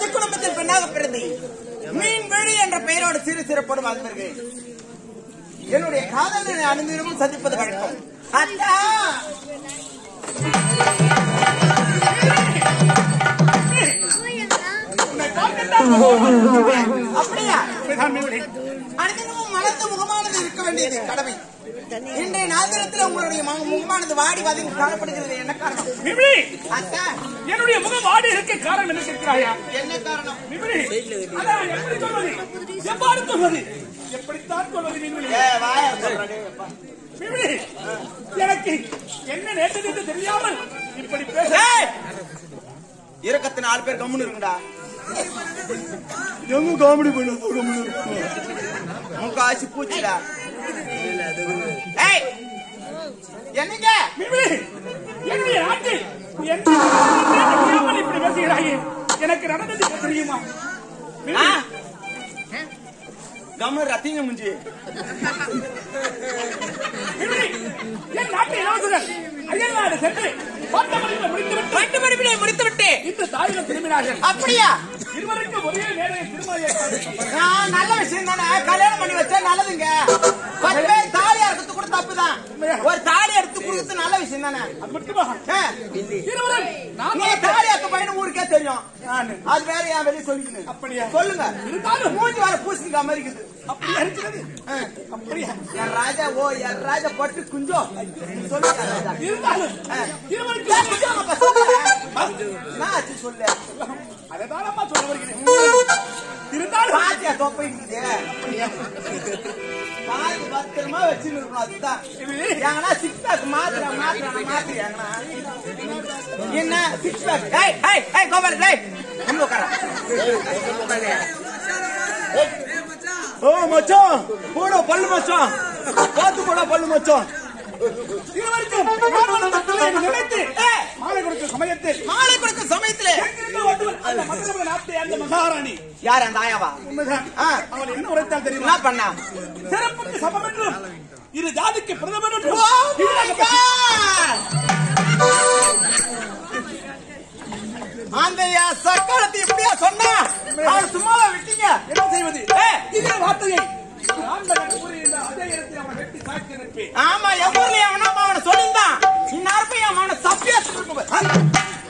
ராஜ குடும்பத்தில் பெண்ணாக பிறந்து மீன் விழி என்ற பெயரோடு சிறு சிறப்போடு வாழ்ந்து வருகிறேன் என்னுடைய காதலனை அனுதினமும் சந்திப்பது வழக்கம் அத்தா அப்படியா அனுதினமும் மலர்ந்த முகமானது இருக்க வேண்டியது கடமை இன்றைய நாதிரத்தில் உங்களுடைய மு- முகமானது வாடி வதங்கி காணப்படுகிறது என்ன காரணம் விமலி அத்தா என்னுடைய முகம் வாடி இருக்க காரணம் என்ன கேட்கிறாயா என்ன காரணம் விமலி அதான் எப்படி சொல்வது எவ்வாறு சொல்வது எப்படித்தான் சொல்வது விமலி ஏ வாய சொல்றே விமலி எனக்கு என்ன நேற்று என்று தெரியாமல் இப்படி பேச ஏய்! இருக்கத்து நாலு பேர் கம்முன்னு இருக்குடா எங்க காமெடி பண்ண போட முக்காசி பூச்சிடா ஏய் என்னங்க விமலி என்னுடைய நாட்டில் என்ன தெரியாமல் இப்படி பேசுகிறாயே எனக்கு நடந்தது இப்ப தெரியுமா ஆ? விமலி, கம்முன்னு ரத்திங்க முஞ்சி விமலி, என் நாட்டு இளவரசர் அயல்நாடு சென்று பட்டமளிப்பை முடித்துவிட்டு பட்டு படிப்பினை முடித்து விட்டு இந்த தாயிடம் திரும்பினார்கள் அப்படியா இருவருக்கும் ஒரே நேரம் திருமணம் ஏற்பாடு ஆ, நல்ல விஷயம் தானே கல்யாணம் பண்ணி வச்சா நல்லதுங்க பத்து பேர் தாலி அறுக்கிறது கூட தப்புதான் ஒரு தாலி எடுத்து கொடுக்கறது நல்ல விஷயம் தானே அது மட்டுமா ஆ, இருவரும் நான் நீ தாலி அறுத்த பையன் ஊருக்கே தெரியும் நானு. அது வேற ஏன் வெளியே சொல்லிக்கணும் அப்படியா? சொல்லுங்க இருந்தாலும் மூஞ்சி வர பூசணிக்கா மாதிரி இருக்குது அப்படியா இருக்கிறது ஆ, அப்படியா என் ராஜா ஓ என் ராஜா பட்டு குஞ்சோ சொல்லுங்க ராஜா இருந்தாலும் ஆ. இருவருக்கும் ஏன் குஞ்சோ அப்ப சொல்லு. என்ன ஆச்சு சொல்லு அதைதானம்மா சொல்ல வருகிறேன் இருந்தாலும் பாத்தியா தொப்பை இருக்குது பாதி பத்திரமா வச்சுன்னு இருக்கணும் அதுதான் எங்கன்னா சிக்ஸ் பேக் மாத்திர மாத்திர மாத்திர எங்கன்னா என்ன சிக்ஸ் பேக் ஏய் ஏய் ஏய் கோபால் ஏய் நம்ம உட்கார ஓ மச்சான் போட பல்லு மச்சான் பாத்து போட பல்லு மச்சான் இருவருக்கும் மாணவர்களை நினைத்து ஏய், மாலை கொடுக்கும் சமயத்தில் மாலை கொடுத்த சமயத்துல எங்கிருந்து வந்தவள் அந்த மதுரமலை நாட்டை அந்த மகாராணி யார் அந்த ஆயாவா உண்மைதான் ஆ. அவள் என்ன உரைத்தால் தெரியுமா என்ன பண்ணா சிறப்புக்கு சமம் என்றும் இரு ஜாதிக்கு பிரதமர் என்றும் Oh my இரு God! அந்த சக்கரத்தை எப்படியா சொன்னா அவன் சும்மாவா விட்டீங்க என்ன செய்வது ஏய், இதே வார்த்தையை ஆண்மகன் கூறியிருந்த அதே இடத்தில் அவனை வெட்டி சாக்கி நிற்பேன் ஆமா என் ஊர்ல அவனா அவனை சொல்லியிருந்தான் இந்நேரம் போய் அவனை தப்பி எடுத்துருப்பேன்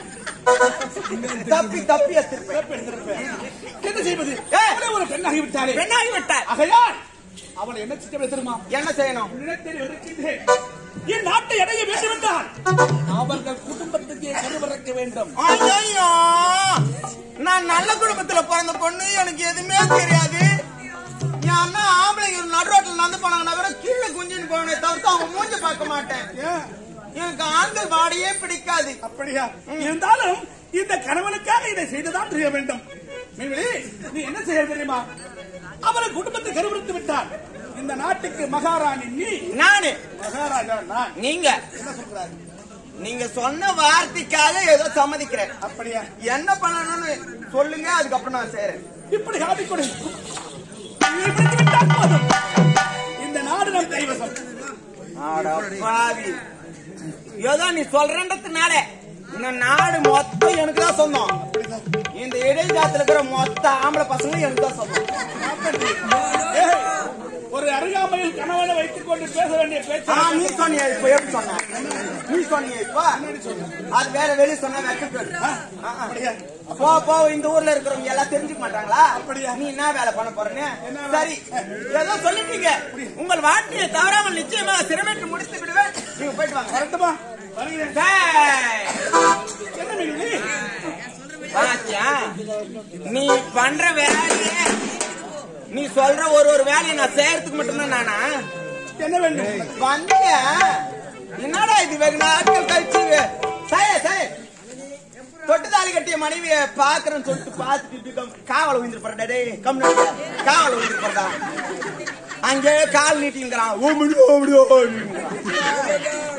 தப்பி தப்பி எடுத்திருப்பேன் என்ன செய்வது ஏய். அவளே ஒரு பெண்ணாகி விட்டாளே பெண்ணாகி விட்டார் ஆகையால் அவளை என்ன சித்தம் தெரியுமா என்ன செய்யணும் நிலத்தில் இருக்கின்றேன் என் நாட்டை அடைய வேண்டும் என்றால் அவர்கள் குடும்பத்துக்கே கருவறக்க வேண்டும் ஐயோ நான் நல்ல குடும்பத்துல பிறந்த பொண்ணு எனக்கு எதுவுமே தெரியாது என் அண்ணா ஆம்பளைங்க ஒரு நடு ரோட்டில் நடந்து போனாங்கன்னா கூட கீழே குஞ்சின்னு போனே தவிர்த்து அவங்க மூஞ்ச பார்க்க மாட்டேன் ஏன்? எனக்கு ஆண்கள் வாடையே பிடிக்காது அப்படியா இருந்தாலும் இந்த கணவனுக்காக இதை செய்துதான் செய்ய வேண்டும் மீன்விழி, நீ என்ன செய்ய தெரியுமா அவரை குடும்பத்தை கருவித்து விட்டார் இந்த நாட்டுக்கு மகாராணி நீ நானு மகாராஜா நான் நீங்க என்ன சொல்றாரு நீங்க சொன்ன வார்த்தைக்காக ஏதோ சம்மதிக்கிறேன் அப்படியா என்ன பண்ணணும்னு சொல்லுங்க அதுக்கப்புறம் நான் செய்யறேன் இப்படி காட்டிக் கொடு இதை விட்டு விட்டால் போதும். இந்த நாடு நம் கைவசம் அட பாவி ஏதோ நீ சொல்றன்றதுனால இந்த நாடு மொத்தம் எனக்கு தான் சொந்தம் இந்த இடைஜாத்துல இருக்கிற மொத்த ஆம்பளை பசங்களும் எனக்கு தான் சொந்தம் ஏய், ஒரு அருகாமையில் கணவனை வைத்துக் கொண்டு பேச வேண்டிய ஆ, பேச்சு நீ சொன்னிய இப்ப எப்படி சொன்ன நீ சொன்னிய இப்ப அது வேற வெளிய சொன்னா வெக்க பேரு. ஆ, ஆ. அப்படியா? போ போ இந்த ஊர்ல இருக்கிறவங்க எல்லாம் தெரிஞ்சுக்க மாட்டாங்களா அப்படியா? நீ என்ன வேலை பண்ண போறேன்னு சரி ஏதோ சொல்லிட்டீங்க உங்கள் வாழ்க்கையை தவறாமல் நிச்சயமா சிரமேற்று முடித்து விடுவேன் நீங்க போயிட்டு வாங்க வரட்டுமா வருகிறேன் டேய், என்ன மீன்விழி? பாத்தியா? நீ பண்ற வேலையே நீ சொல்ற ஒரு ஒரு வேலையை நான் செய்யறதுக்கு மட்டும்தான் நானா என்ன வேண்டும் வந்திய என்னடா இது வெகு நாட்கள் கழிச்சு சாய சாய தொட்டு தாலி கட்டிய மனைவிய பாக்குறேன்னு சொல்லிட்டு பார்த்துட்டு இப்படி கம்- காவல விழுந்துருப்பா டேய் கம்னு காவல விழுந்துருப்பா அங்கே கால் நீட்டிங்கிறான் ஓ முடியும் ஓ முடியும்